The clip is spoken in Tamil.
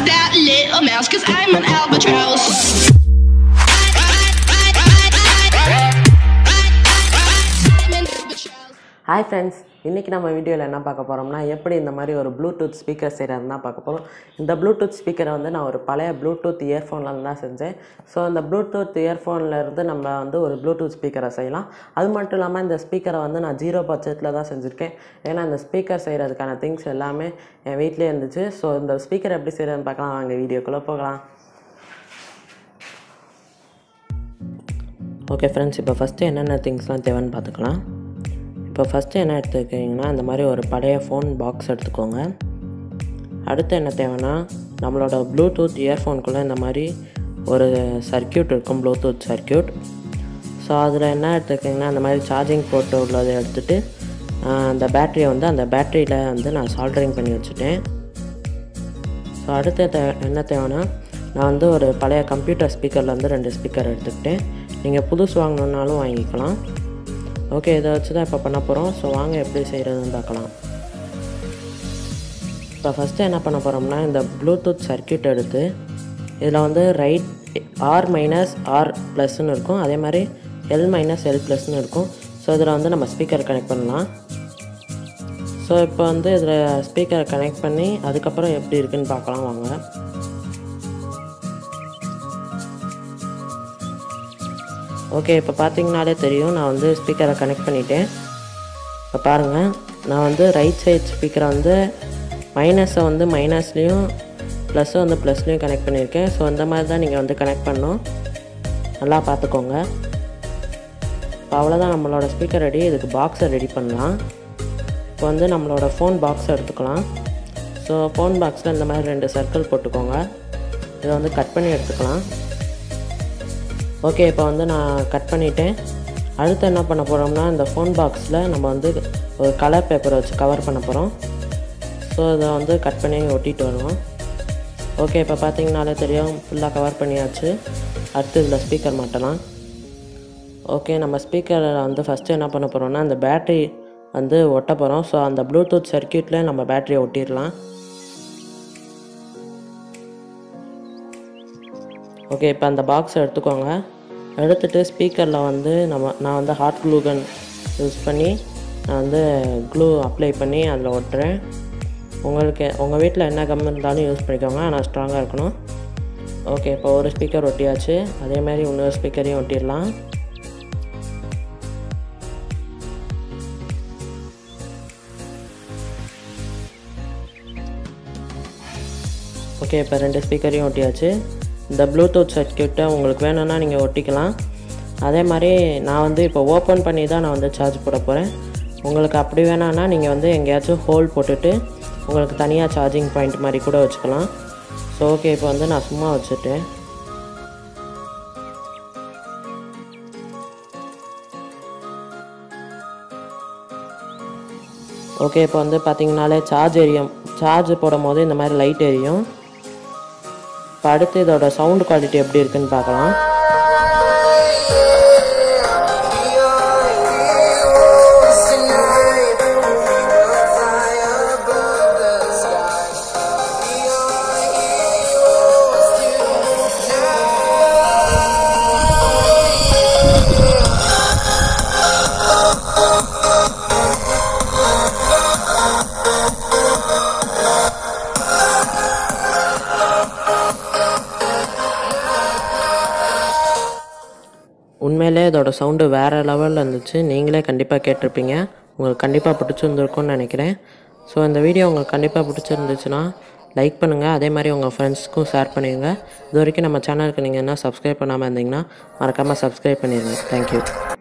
that little mouse, cause I'm an albatross. I'm an albatross. Hi friends இன்றைக்கி நம்ம வீடியோவில் என்ன பார்க்க போகிறோம்னா எப்படி இந்த மாதிரி ஒரு ப்ளூடூத் ஸ்பீக்கர் செய்கிறது தான் பார்க்க போகிறோம் இந்த ப்ளூடூத் ஸ்பீக்கரை வந்து நான் ஒரு பழைய ப்ளூடூத் இயர்ஃபோனில் தான் செஞ்சேன் ஸோ இந்த ப்ளூடூத் இயர்ஃபோனில் இருந்து நம்ம வந்து ஒரு ப்ளூடூத் ஸ்பீக்கரை செய்யலாம் அது மட்டும் இல்லாமல் இந்த ஸ்பீக்கரை வந்து நான் ஜீரோ பட்ஜெட்டில் தான் செஞ்சுருக்கேன் ஏன்னா இந்த ஸ்பீக்கர் செய்கிறதுக்கான திங்ஸ் எல்லாமே என் வீட்டிலே இருந்துச்சு ஸோ இந்த ஸ்பீக்கர் எப்படி செய்கிறதுன்னு பார்க்கலாம் வாங்க வீடியோக்குள்ளே போகலாம் ஓகே ஃப்ரெண்ட்ஸ் இப்போ ஃபஸ்ட்டு என்னென்ன திங்ஸ்லாம் தேவைன்னு பார்த்துக்கலாம் இப்போ ஃபஸ்ட்டு என்ன எடுத்துக்கிட்டிங்கன்னா இந்த மாதிரி ஒரு பழைய ஃபோன் பாக்ஸ் எடுத்துக்கோங்க அடுத்து என்ன தேவைன்னா நம்மளோட ப்ளூடூத் இயர்ஃபோனுக்குள்ளே இந்த மாதிரி ஒரு சர்க்கியூட் இருக்கும் ப்ளூடூத் சர்க்கியூட் ஸோ அதில் என்ன எடுத்துக்கிட்டிங்கன்னா அந்த மாதிரி சார்ஜிங் போட்டு உள்ளதை எடுத்துகிட்டு அந்த பேட்டரியை வந்து அந்த பேட்டரியில் வந்து நான் சால்டரிங் பண்ணி வச்சுட்டேன் ஸோ அடுத்து தே என்ன தேவைன்னா நான் வந்து ஒரு பழைய கம்ப்யூட்டர் ஸ்பீக்கரில் வந்து ரெண்டு ஸ்பீக்கர் எடுத்துக்கிட்டேன் நீங்கள் புதுசு வாங்கணுன்னாலும் வாங்கிக்கலாம் ஓகே இதை வச்சு தான் இப்போ பண்ண போகிறோம் ஸோ வாங்க எப்படி செய்கிறதுன்னு பார்க்கலாம் இப்போ ஃபஸ்ட்டு என்ன பண்ண போகிறோம்னா இந்த ப்ளூடூத் சர்க்கியூட் எடுத்து இதில் வந்து ரைட் ஆர் மைனஸ் ஆர் ப்ளஸ்ன்னு இருக்கும் அதே மாதிரி எல் மைனஸ் எல் ப்ளஸ்ன்னு இருக்கும் ஸோ இதில் வந்து நம்ம ஸ்பீக்கர் கனெக்ட் பண்ணலாம் ஸோ இப்போ வந்து இதில் ஸ்பீக்கரை கனெக்ட் பண்ணி அதுக்கப்புறம் எப்படி இருக்குன்னு பார்க்கலாம் வாங்க ஓகே இப்போ பார்த்தீங்கனாலே தெரியும் நான் வந்து ஸ்பீக்கரை கனெக்ட் பண்ணிட்டேன் இப்போ பாருங்கள் நான் வந்து ரைட் சைட் ஸ்பீக்கரை வந்து மைனஸை வந்து மைனஸ்லேயும் ப்ளஸ்ஸை வந்து ப்ளஸ்லேயும் கனெக்ட் பண்ணியிருக்கேன் ஸோ இந்த மாதிரி தான் நீங்கள் வந்து கனெக்ட் பண்ணணும் நல்லா பார்த்துக்கோங்க இப்போ அவ்வளோதான் நம்மளோட ஸ்பீக்கர் ரெடி இதுக்கு பாக்ஸை ரெடி பண்ணலாம் இப்போ வந்து நம்மளோட ஃபோன் பாக்ஸை எடுத்துக்கலாம் ஸோ ஃபோன் பாக்ஸில் இந்த மாதிரி ரெண்டு சர்க்கிள் போட்டுக்கோங்க இதை வந்து கட் பண்ணி எடுத்துக்கலாம் ஓகே இப்போ வந்து நான் கட் பண்ணிவிட்டேன் அடுத்து என்ன பண்ண போகிறோம்னா இந்த ஃபோன் பாக்ஸில் நம்ம வந்து ஒரு கலர் பேப்பரை வச்சு கவர் பண்ண போகிறோம் ஸோ இதை வந்து கட் பண்ணி ஒட்டிட்டு வருவோம் ஓகே இப்போ பார்த்தீங்கனாலே தெரியும் ஃபுல்லாக கவர் பண்ணியாச்சு அடுத்து இதில் ஸ்பீக்கர் மாட்டலாம் ஓகே நம்ம ஸ்பீக்கரில் வந்து ஃபஸ்ட்டு என்ன பண்ண போகிறோம்னா அந்த பேட்ரி வந்து ஒட்ட போகிறோம் ஸோ அந்த ப்ளூடூத் சர்க்கியூட்டில் நம்ம பேட்டரியை ஒட்டிடலாம் ஓகே இப்போ அந்த பாக்ஸ் எடுத்துக்கோங்க எடுத்துகிட்டு ஸ்பீக்கரில் வந்து நம்ம நான் வந்து ஹாட் க்ளூ கன் யூஸ் பண்ணி நான் வந்து க்ளூ அப்ளை பண்ணி அதில் ஒட்டுறேன் உங்களுக்கு உங்கள் வீட்டில் என்ன கம் இருந்தாலும் யூஸ் பண்ணிக்கோங்க ஆனால் ஸ்ட்ராங்காக இருக்கணும் ஓகே இப்போ ஒரு ஸ்பீக்கர் ஒட்டியாச்சு அதே மாதிரி இன்னொரு ஸ்பீக்கரையும் ஒட்டிடலாம் ஓகே இப்போ ரெண்டு ஸ்பீக்கரையும் ஒட்டியாச்சு இந்த ப்ளூடூத் சர்க்கியூட்டை உங்களுக்கு வேணும்னா நீங்கள் ஒட்டிக்கலாம் அதே மாதிரி நான் வந்து இப்போ ஓப்பன் பண்ணி தான் நான் வந்து சார்ஜ் போட போகிறேன் உங்களுக்கு அப்படி வேணான்னா நீங்கள் வந்து எங்கேயாச்சும் ஹோல் போட்டுட்டு உங்களுக்கு தனியாக சார்ஜிங் பாயிண்ட் மாதிரி கூட வச்சுக்கலாம் ஸோ ஓகே இப்போ வந்து நான் சும்மா வச்சுட்டேன் ஓகே இப்போ வந்து பார்த்தீங்கனாலே சார்ஜ் எரியும் சார்ஜ் போடும் போது இந்த மாதிரி லைட் எரியும் இப்போ அடுத்து இதோட சவுண்ட் குவாலிட்டி எப்படி இருக்குன்னு பார்க்கலாம் உண்மையிலே இதோட சவுண்டு வேறு லெவலில் இருந்துச்சு நீங்களே கண்டிப்பாக கேட்டிருப்பீங்க உங்களுக்கு கண்டிப்பாக பிடிச்சிருந்துருக்கும்னு நினைக்கிறேன் ஸோ இந்த வீடியோ உங்களுக்கு கண்டிப்பாக பிடிச்சிருந்துச்சுன்னா லைக் பண்ணுங்கள் அதே மாதிரி உங்கள் ஃப்ரெண்ட்ஸ்க்கும் ஷேர் பண்ணிடுங்க இது வரைக்கும் நம்ம சேனலுக்கு நீங்கள் என்ன சப்ஸ்கிரைப் பண்ணாமல் இருந்தீங்கன்னா மறக்காமல் சப்ஸ்கிரைப் பண்ணிடுங்க தேங்க்யூ